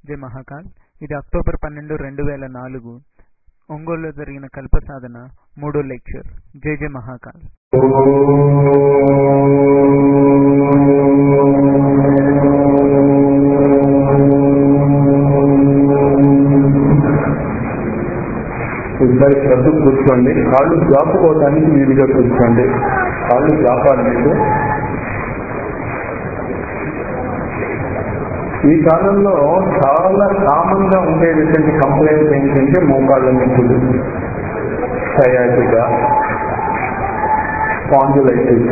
జై మహాకాల్ ఇది అక్టోబర్ పన్నెండు రెండు వేల నాలుగు ఒంగోలులో జరిగిన కల్ప సాధన మూడో లెక్చర్ జై జై మహాకాల్ ఇద్దరు శ్రద్ధ కూర్చోండి కాళ్ళు జాపుకోవడానికి వీలుగా కూర్చోండి కాళ్ళు జాపాలి మీకు ఈ కాలంలో చాలా కామన్ గా ఉండేటువంటి కంప్లైంట్ ఏంటంటే మోకాళ్ళ నొప్పులు సయాటిగా స్పాంజులైటిస్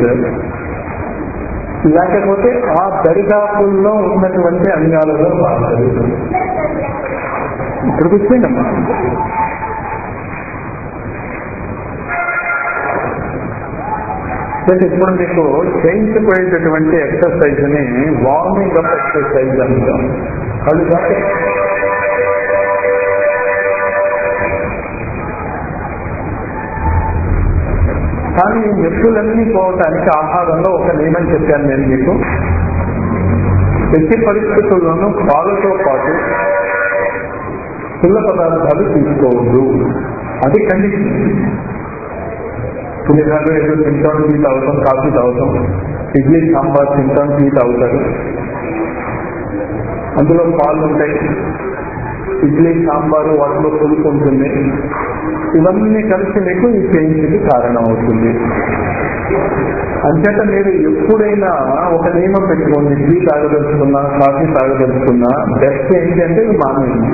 లేకపోతే ఆ దరిదాపుల్లో ఉన్నటువంటి అంగాలలో బాధలు ఇక్కడికి వచ్చేయండమ్మా ప్లస్ ఇప్పుడు మీకు చేయించబోయేటటువంటి ఎక్సర్సైజ్ ని వార్మింగ్ అప్ ఎక్సర్సైజ్ అంటాం అది కాక కానీ ఈ నొప్పులన్నీ పోవటానికి ఆహారంలో ఒక నియమం చెప్పాను నేను మీకు ఎట్టి పరిస్థితుల్లోనూ పాలతో పాటు పుల్ల పదార్థాలు తీసుకోవద్దు అది కండిషన్ పులిహాలు ఏదో తింటాం టీ తాగుతాం కాఫీ తాగుతాం ఇడ్లీ సాంబార్ తింటాం టీ తాగుతారు అందులో పాలు ఉంటాయి ఇడ్లీ సాంబారు వాటిలో పులుపు ఉంటుంది ఇవన్నీ కలిసి మీకు ఈ పెయిన్స్కి కారణం అవుతుంది అంచేత మీరు ఎప్పుడైనా ఒక నియమం పెట్టుకోండి ఇడ్లీ తాగదలుచుకున్నా కాఫీ తాగదలుచుకున్నా బెస్ట్ ఏంటి అంటే ఇది మానేయండి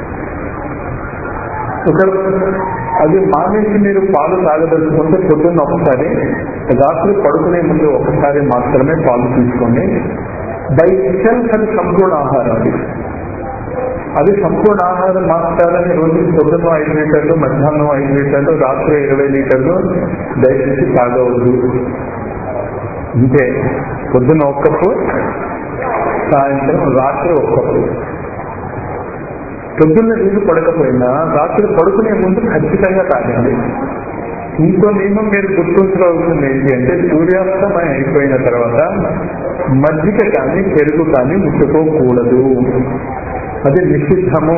ఒక అది మానేసి మీరు పాలు తాగదలుచుకుంటే పొద్దున్న ఒకసారి రాత్రి పడుకునే ముందు ఒకసారి మాత్రమే పాలు తీసుకోండి బై సెల్ఫ్ అది సంపూర్ణ ఆహారం అది అది సంపూర్ణ ఆహారం మాత్రాలని రోజు పొద్దున్న ఐదు లీటర్లు మధ్యాహ్నం ఐదు లీటర్లు రాత్రి ఇరవై లీటర్లు దయచేసి తాగవద్దు అంతే పొద్దున్న ఒక కప్పు సాయంత్రం రాత్రి ఒక కప్పు పొద్దున్న నీళ్లు పడకపోయినా రాత్రి పడుకునే ముందు ఖచ్చితంగా తాగండి ఇంకో నియమం మీరు గుర్తుంచుకోవాల్సింది ఏంటి అంటే సూర్యాస్తమయం అయిపోయిన తర్వాత మజ్జిగ కానీ పెరుగు కానీ ముట్టుకోకూడదు అది నిషిద్ధము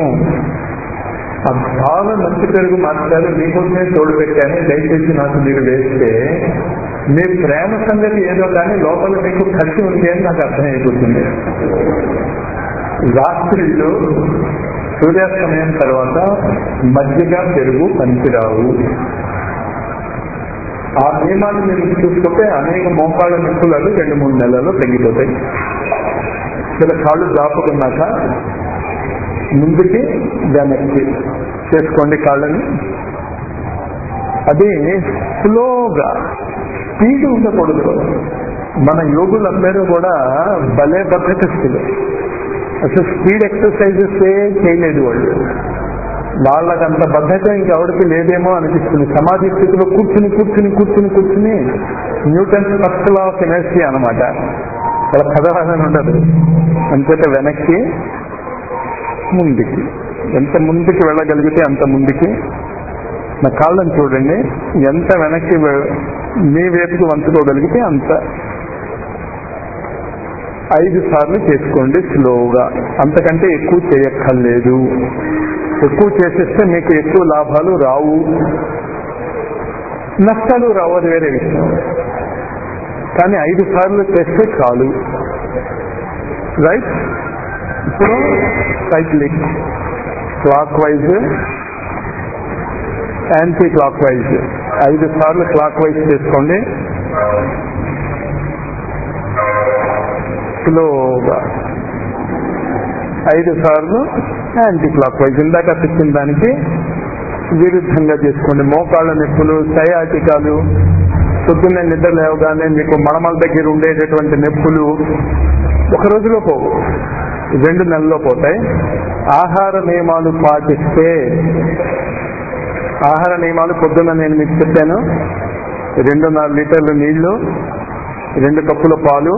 చాలా మంచి పెరుగు మాట్లాడి మీకోసమే తోడు పెట్టాను దయచేసి నాకు మీరు వేస్తే మీ ప్రేమ సంగతి ఏదో కానీ లోపల మీకు ఖర్చు ఉంది అని నాకు అర్థమైపోతుంది రాత్రిలో సూర్యాస్తమయం తర్వాత మజ్జిగ పెరుగు పనికిరావు ఆ నియమాన్ని మీరు చూసుకుంటే అనేక మోకాళ్ళ నొప్పులు రెండు మూడు నెలల్లో తగ్గిపోతాయి ఇలా కాళ్ళు దాపుకున్నాక ముందుకి వెనక్కి చేసుకోండి కాళ్ళని అది స్లోగా స్పీడ్ ఉండకూడదు మన యోగులందరూ కూడా భలే బద్దకిస్తులు అసలు స్పీడ్ ఎక్సర్సైజెస్ చేయలేదు వాళ్ళు వాళ్ళకంత బద్ధకం ఇంకెవరికి లేదేమో అనిపిస్తుంది సమాధి స్థితిలో కూర్చుని కూర్చుని కూర్చుని కూర్చుని Newton's first law of energy అనమాట చాలా కదవాలని ఉండదు అంచేత వెనక్కి ముందుకి ఎంత ముందుకి వెళ్ళగలిగితే అంత ముందుకి నా కాళ్ళని చూడండి ఎంత వెనక్కి మీ వైపుకి వంచుకోగలిగితే అంత ఐదు సార్లు చేసుకోండి స్లోగా అంతకంటే ఎక్కువ చేయక్కర్లేదు ఎక్కువ చేసేస్తే మీకు ఎక్కువ లాభాలు రావు నష్టాలు రావు అది వేరే విషయం కానీ ఐదు సార్లు చేస్తే చాలు రైట్ ఇప్పుడు cyclic clockwise anticlockwise ఐదు సార్లు క్లాక్ వైజ్ చేసుకోండి స్లోగా ఐదు సార్లు యాంటీ క్లాక్ వైజ్ ఇందాక తెచ్చిన దానికి విరుద్ధంగా చేసుకోండి మోకాళ్ళ నొప్పులు సయాటికాలు పొద్దున్నే నిద్ర లేవగానే మీకు మడమల దగ్గర ఉండేటటువంటి నొప్పులు ఒక రోజులో పోవు రెండు నెలల్లో పోతాయి ఆహార నియమాలు పాటిస్తే ఆహార నియమాలు పొద్దున్న నేను మీకు చెప్పాను రెండున్నర లీటర్లు నీళ్లు రెండు కప్పుల పాలు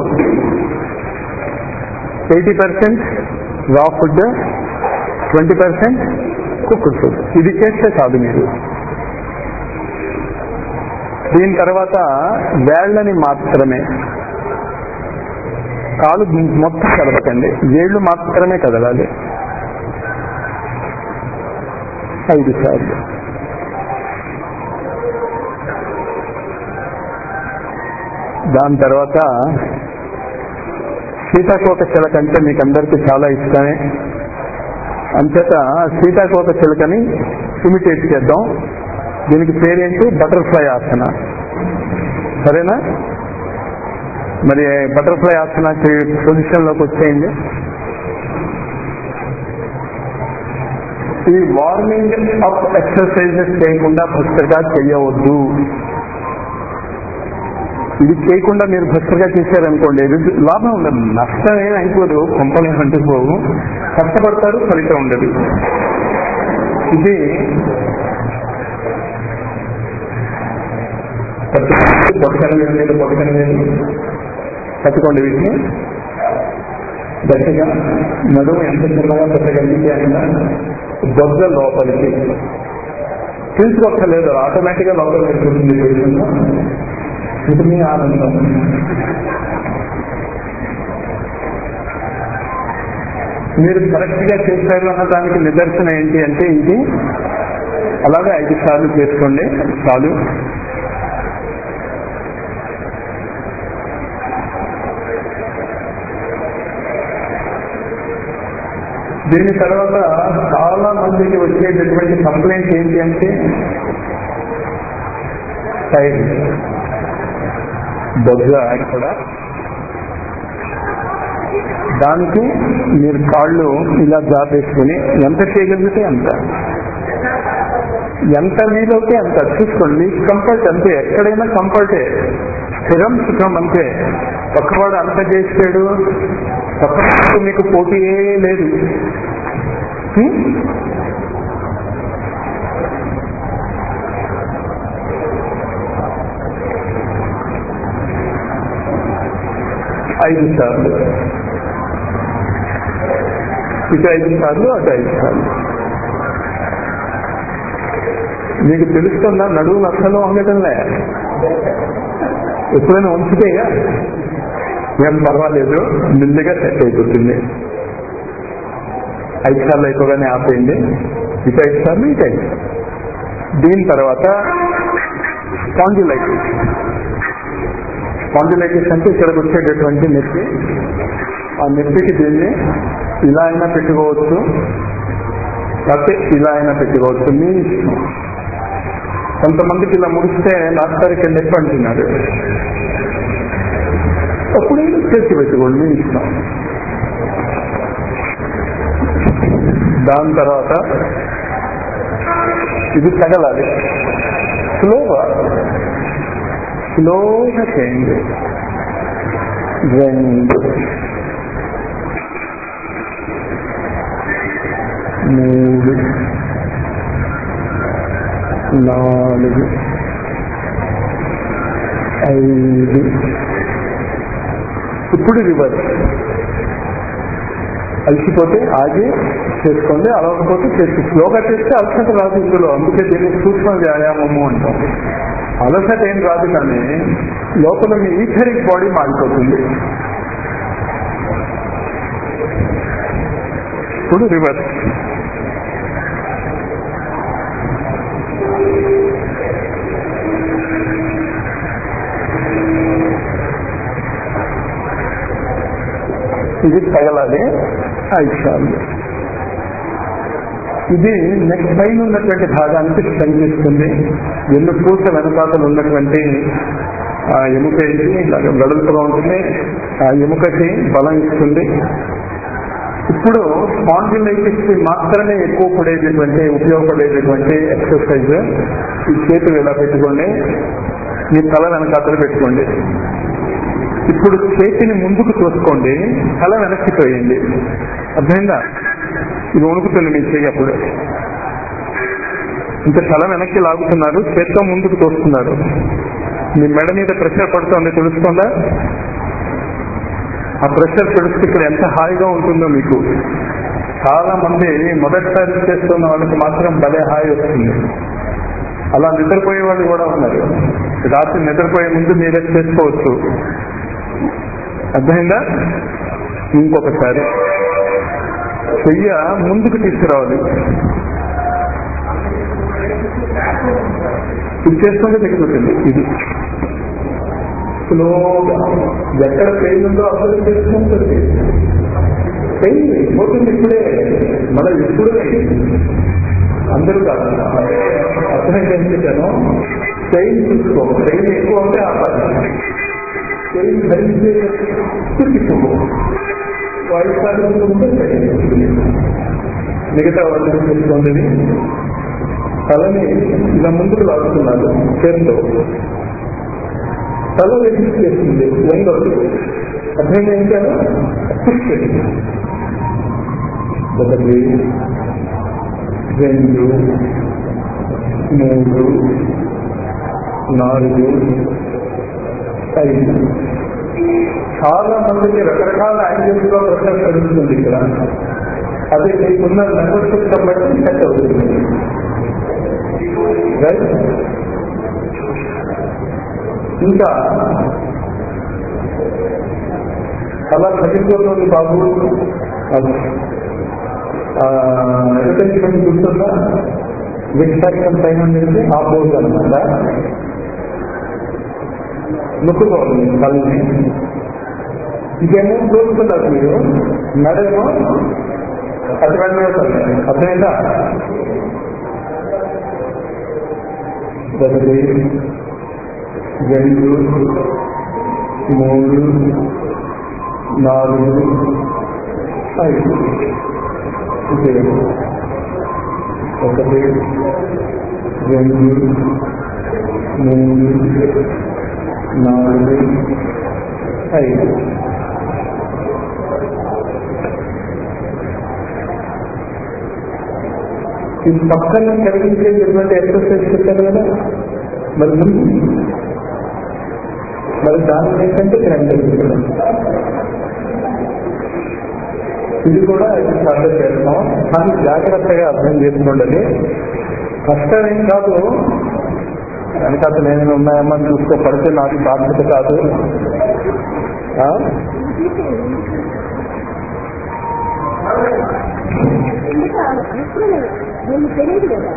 eighty percent raw food twenty percent cooked food ఇది చేస్తే చాలు మీరు దీని తర్వాత వేళ్ళని మాత్రమే కాలు మొత్తం కదలకండి వేళ్ళు మాత్రమే కదలాలి ఐదు సార్లు దాని తర్వాత సీతాకోక చిలక అంటే మీకు అందరికీ చాలా ఇష్టమే అంచేత సీతాకోక చిలకని ఇమిటేట్ చేద్దాం దీనికి పేరేంటి బటర్ఫ్లై ఆసన సరేనా మరి బటర్ఫ్లై ఆసన పొజిషన్ లోకి వచ్చేయండి ఈ వార్మింగ్ అప్ ఎక్సర్సైజెస్ చేయకుండా భక్తిగా చేయవద్దు ఇది చేయకుండా మీరు భక్తిగా చేశారనుకోండి ఇది లాభం ఉండదు నష్టం ఏం అయిపోదు కొంపలే అంటుకోవు కష్టపడతారు ఫలితం ఉండదు ఇది పొట్టకన వేలు పొట్టకన వేలు పట్టుకోండి వీటిని గట్టిగా నడుము ఎంత చిన్నగా పెట్టగలిగితే అంత బొగ్గ లోపలికి తీసుకోక్కర్లేదు ఆటోమేటిక్ గా లోపలికి వెళ్ళిపోతుంది పేషెంట్ ఇది మీ ఆనందం మీరు కరెక్ట్ గా చేశారు అన్న దానికి నిదర్శనం ఏంటి అంటే ఇది అలాగే ఐదు సార్లు చేసుకోండి చాలు దీని తర్వాత చాలా మందికి వచ్చేటటువంటి కంప్లైంట్ ఏంటి అంటే సైడ్ బొగ్గ కూడా దానికి మీరు కాళ్ళు ఇలా జాపేసుకుని ఎంత చేయగలిగితే అంత ఎంత వీలవుతే అంత చూసుకోండి కంఫర్ట్ అంతే ఎక్కడైనా కంఫర్టే స్థిరం సుఖం అంతే ఒక్కవాడు అంత చేసాడు ఒక్కవాడు మీకు పోటీ ఏ లేదు హ్మ్? ఐదు సార్లు ఇటు ఐదు సార్లు అటు ఐదు సార్లు మీకు తెలుస్తుందా నడువు అసలు వంగటంలే ఎప్పుడైనా ఉంచితేగా ఏం పర్వాలేదు మెల్లిగా సెట్ అయిపోతుంది ఐదు సార్లు అయిపోగానే ఆపేయండి ఇటు ఐదు సార్లు ఇటు ఐదు దీని తర్వాత స్పాండిలైటిస్ స్పాండిలైటిస్ అంటే ఇక్కడికి వచ్చేటటువంటి నొప్పి ఆ నొప్పికి దీన్ని ఇలా అయినా పెట్టుకోవచ్చు లేకపోతే ఇలా అయినా పెట్టుకోవచ్చు మీ ఇష్టం కొంతమందికి ఇలా ముడిస్తే డాక్టర్కి నొప్పి అంటున్నారు అప్పుడు చేసి పెట్టుకోండి మీ ఇష్టం దాని తర్వాత ఇది తగలాలి స్లోగా స్లోగా చేయండి రెండు మూడు నాలుగు ఐదు ఇప్పుడు రివర్స్ అలసిపోతే ఆగి చేసుకోండి అలవకపోతే చేసి స్లోగా చేస్తే అలసట రాదు ఇందులో అందుకే దీన్ని సూక్ష్మ వ్యాయామము అంటాం అలసట ఏం రాదు కానీ లోపల మీ ఈథరిక్ బాడీ మారిపోతుంది ఇప్పుడు రివర్స్ ఇది తగలాలి ఐదు సార్లు ఇది నెక్స్ట్ పైన ఉన్నటువంటి భాగానికి స్ట్రెంగ్ ఇస్తుంది ఎన్ను పూస వెనకాతలు ఉన్నటువంటి ఆ ఎముక ఏంటి ఇలాగ వెడల్పుగా ఉంటుంది ఆ ఎముకకి బలం ఇస్తుంది ఇప్పుడు స్పాండిలైటిస్ కి మాత్రమే ఎక్కువ పడేటటువంటి ఉపయోగపడేటటువంటి ఎక్సర్సైజ్ ఈ చేతులు ఇలా పెట్టుకోండి మీ తల వెనకాతలు పెట్టుకోండి ఇప్పుడు చేతిని ముందుకు తోసుకోండి తల వెనక్కి తోయండి అర్థమైందా ఇది వణుకుతుంది మీ చెయ్యి అప్పుడు ఇంకా తల వెనక్కి లాగుతున్నారు చేత్తో ముందుకు తోస్తున్నారు మీ మెడ మీద ప్రెషర్ పడుతుంది తెలుస్తుందా ఆ ప్రెషర్ తెలుస్తే ఇక్కడ ఎంత హాయిగా ఉంటుందో మీకు చాలా మంది మొదటిసారి చేస్తున్న వాళ్ళకి మాత్రం భలే హాయి వస్తుంది అలా నిద్రపోయే వాళ్ళు కూడా ఉన్నారు రాత్రి నిద్రపోయే ముందు మీరే చేసుకోవచ్చు అర్థమైందా ఇంకొకసారి చెయ్య ముందుకు తీసుకురావాలి ఇది చేసుకుంటే తగ్గిపోతుంది ఇది స్లోగా ఎక్కడ పెయిన్ ఉందో అక్కడ చేసుకుంటుంది పెయిన్ పోతుంది ఇప్పుడే మనం ఎప్పుడు అందరూ కాదు అర్థమైతే ఏం చెప్పాను పెయిన్ చూసుకో పెయిన్ ఎక్కువ ఉంటే ఆపాలి పెయిన్ ధరిస్తే చూపించుకో వాయిస్ ఉంటే మిగతా వాళ్ళు చూసుకోండి తలని ఇలా ముందుకు లాగుతున్నారు చేతితో తల రెజిస్ట్ చేస్తుంది వంగదు అర్థం ఏం చేయాలి పుష్ చేయండి ఒకటి రెండు మూడు నాలుగు ఐదు చాలా మందికి రకరకాల యాంగిల్స్ లో ప్రశ్న కలుగుతుంది ఇక్కడ అదే మీకున్న నెంబర్ సిస్టమ్ బట్టి సెట్ అవుతుంది రైట్ ఇంకా అలా తగ్గిపోతుంది బాబు ఎంటర్టైన్మెంట్ గుర్తుందా విక్షాక్షం పైన నుంచి ఆ పోజ్ అనమాట నొక్కుకోవాలి కళ్ళని ఇదేమో చూస్తున్నారు మీరు నడేమో అతి వెంటనే అర్థమైందా ఒకటి రెండు మూడు నాలుగు ఐదు ఇదే ఒకటి రెండు మూడు నాలుగు ఐదు ఈ పక్కన కలిగించేటువంటి ఎక్సర్సైజ్ చెప్పారు కదా మరి ముందు మరి దాని ఏంటంటే గ్రంథం చెప్పడం ఇది కూడా శ్రద్ధ చేస్తాం కానీ జాగ్రత్తగా అర్థం చేసుకోండి కష్టం ఏం కాదు వెనకాల నేను ఉన్నాయమ్మా చూసుకో పడితే నాకు బాధ్యత కాదు ఆ? ఎందుకు అనుకున్నాను నేను తెలియదు కదా